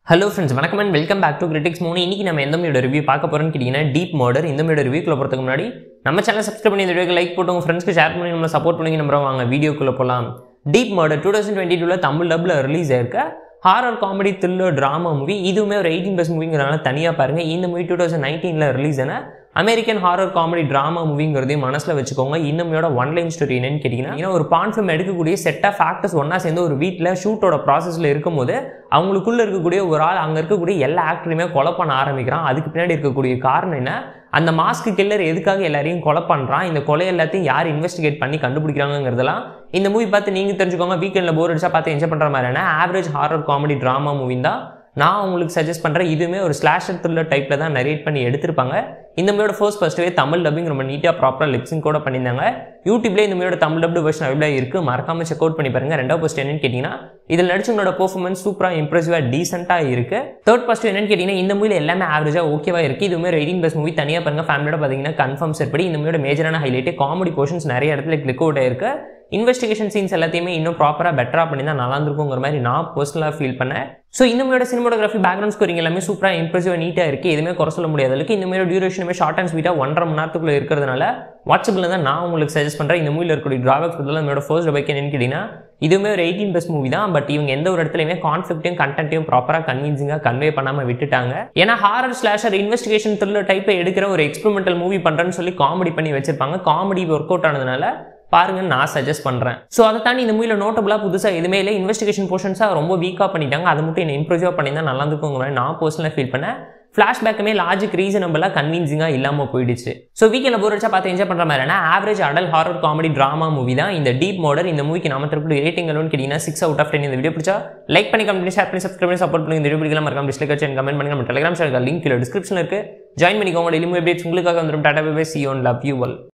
hello friends வணக்கம் and welcome back to critics மூணு இன்னைக்கு நம்ம எந்த மூவியோட ரிவ்யூ பார்க்க போறோம்னு கேட்டிங்கன்னா டீப் மர்டர் இந்த மூவியோட ரிவ்யூக்குள்ள போகிறதுக்கு முன்னாடி நம்ம சேனல் சப்ஸ்கிரைப் பண்ணி இந்த வீடியோக்கு லைக் போட்டு உங்கள் ஃப்ரெண்ட்ஸ்க்கு ஷேர் பண்ணி நம்ம சப்போர்ட் பண்ணி நம்புறோம் வாங்க வீடியோக்குள்ளே போகலாம் deep murder two thousand twenty டூவில் தமிழ் டப்பில் ரிலீஸ் ஆயிருக்க horror comedy thriller drama movie இதுவுமே ஒரு எயிட்டீன் ப்ளஸ் மூவிங்கிறனால தனியாக பாருங்கள் இந்த மூவி டூ தௌசண்ட் நைன்டீனில் ரிலீஸ் ஆன அமெரிக்கன் ஹாரர் காமெடி ட்ராமா மூவிங்கிறதையும் மனசில் வச்சுக்கோங்க இன்னுமையோட ஒன் லைன் ஸ்டோரி என்னன்னு கேட்டிங்கன்னா ஏன்னா ஒரு பான் ஃபிலிம் எடுக்கக்கூடிய செட் ஆஃப் ஃபேக்டர்ஸ் ஒன்றா சேர்ந்து ஒரு வீட்டில் ஷூட்டோட ப்ராசஸில் இருக்கும்போது அவங்களுக்குள்ள இருக்கக்கூடிய ஒரு ஆள் அங்கே இருக்கக்கூடிய எல்லா ஆக்டரையுமே கொலை பண்ண ஆரம்பிக்கிறான் அதுக்கு பின்னாடி இருக்கக்கூடிய காரணம் என்ன அந்த மாஸ்க் கில்லர் எதுக்காக எல்லாரையும் கொலை பண்ணுறான் இந்த கொலை எல்லாத்தையும் யார் இன்வெஸ்டிகேட் பண்ணி கண்டுபிடிக்கிறாங்கிறதெல்லாம் இந்த மூவி பார்த்து நீங்கள் தெரிஞ்சுக்கோங்க வீக்கெண்டில் போர் அடிச்சா பார்த்து என்ஜாய் பண்ணுற மாதிரியான average horror comedy drama movie தான் நான் உங்களுக்கு சஜஸ்ட் பண்ணுறேன் இதுவுமே ஒரு ஸ்லாஷர் த்ரில்லர் டைப்பில் தான் நரேட் பண்ணி எடுத்திருப்பாங்க இந்த மூவியோட ஃபர்ஸ்ட் ஃபர்ஸ்ட்வே தமிழ் டப்பிங் ரொம்ப நீட்டாக ப்ராப்பராக லிப்ஸிங் கூட பண்ணியிருந்தாங்க யூடியூப்லேயே இந்த மூவியோட தமிழ் டப்டு வெர்ஷன் அவைபிளாக இருக்குது மறக்காம செக் அவுட் பண்ணி பாருங்க ரெண்டாவது ஃபர்ஸ்ட் என்னன்னு கேட்டிங்கன்னா இதில் நடிச்சவங்களோட பெர்ஃபார்மன்ஸ் சூப்பராக இம்ப்ரெசிவாக டீசெண்டாக இருக்குது தேர்ட் ஃபர்ஸ்ட் என்னன்னு கேட்டிங்கன்னா இந்த மூவியில் எல்லாமே ஆவரேஜாக ஓகேவாக இருக்குது இதுவுமே ஒரு எயிட்டீன் ப்ளஸ் மூவி தனியாக பாருங்க ஃபேமிலியோட பார்த்தீங்கன்னா கன்ஃபார்ம் செட் படி இந்த மூவியோட மேஜரான ஹைலைட்டு காமெடி போர்ஷன்ஸ் நிறைய இடத்துல கிளிக் அவுட் ஆயிருக்கு இன்வெஸ்டிகேஷன் சீன்ஸ் எல்லாத்தையுமே இன்னும் ப்ராப்பராக பெட்டராக பண்ணி தான் நல்லா இருந்திருக்குங்கிற மாதிரி நான் பர்சனலாக ஃபீல் பண்ணேன் ஸோ இந்த மாதிரியோட சினிமோகிராஃபி பேக்ரவுண்ட் ஸ்கோரிங் எல்லாமே சூப்பராக இம்ப்ரெசிவாக நீட்டாக இருக்குது எதுவுமே குறை சொல்ல முடியாத அளவுக்கு இந்த மாதிரி டியூரேஷனுமே ஷார்ட் அண்ட் ஸ்வீட்டாக ஒன்றரை மணி நேரத்துக்குள்ளே இருக்கிறதுனால வாட்ஸ்அப்பில் தான் நான் உங்களுக்கு சஜஸ்ட் பண்ணுறேன் இந்த மூவியில் இருக்கக்கூடிய ட்ராபேக்ஸ் பதிலாக நம்மளோட ஃபர்ஸ்ட் பைக் என்னன்னு கேட்டிங்கன்னா இதுவுமே ஒரு எயிட்டீன் ப்ளஸ் மூவி தான் பட் இவங்க எந்த ஒரு இடத்துலையுமே கான்செப்டையும் கண்டென்ட்டையும் ப்ராப்பராக கன்வின்சிங்காக கன்வே பண்ணாமல் விட்டுட்டாங்க ஏன்னா ஹாரர் ஸ்லாஷர் இன்வெஸ்டிகேஷன் த்ரில்லர் டைப்பை எடுக்கிற ஒரு எக்ஸ்பெரிமெண்டல் மூவி பண்ணுறேன்னு சொல்லி காமெடி பண்ணி வச்சிருப்பாங்க காமெடி ஒர்க் அவுட் ஆனதுனால பாருங்கன்னு நான் சஜஸ்ட் பண்ணுறேன் ஸோ அதை தாண்டி இந்த மூவியில் நோட்டபுளாக புதுசாக எதுவுமே இல்லை இன்வெஸ்டிகேஷன் போர்ஷன்ஸாக ரொம்ப வீக்காக பண்ணிட்டாங்க அதை மட்டும் என்ன இம்ப்ரூவாக பண்ணியிருந்தா நல்லா இருக்குங்கிற மாதிரி நான் பர்சனலாக ஃபீல் பண்ணேன் ஃப்ளாஷ்பேக்குமே லாஜிக் ரீசனபிளாக கன்வின்சிங்காக இல்லாமல் போயிடுச்சு ஸோ வீக்கெண்டில் போர் வச்சா பார்த்து என்ஜாய் பண்ணுற மாதிரினா average adult horror comedy drama movie தான் இந்த டீப் மாடர் இந்த மூவிக்கு நாம திருப்பி ரேட்டிங் எல்லாம் கேட்டிங்கன்னா சிக்ஸ் அவுட் ஆஃப் டென் இந்த வீடியோ பிடிச்சா லைக் பண்ணி கமெண்ட் ஷேர் பண்ணி சப்ஸ்கிரைப் பண்ணி சப்போர்ட் பண்ணி இந்த வீடியோ பிடிக்கலாம் மறக்காம டிஸ்லைக் வச்சு கமெண்ட் பண்ணி நம்ம டெலிகிராம் சேனல் லிங்க் கீழே டிஸ்கிரிப்ஷன் இருக்குது ஜாயின் பண்ணிக்கோங்க டெய்லி மூவி அப்டேட்ஸ் உங்களுக்காக வந்துடும் டாடா பை சி ஒன் லவ் யூ ஒல்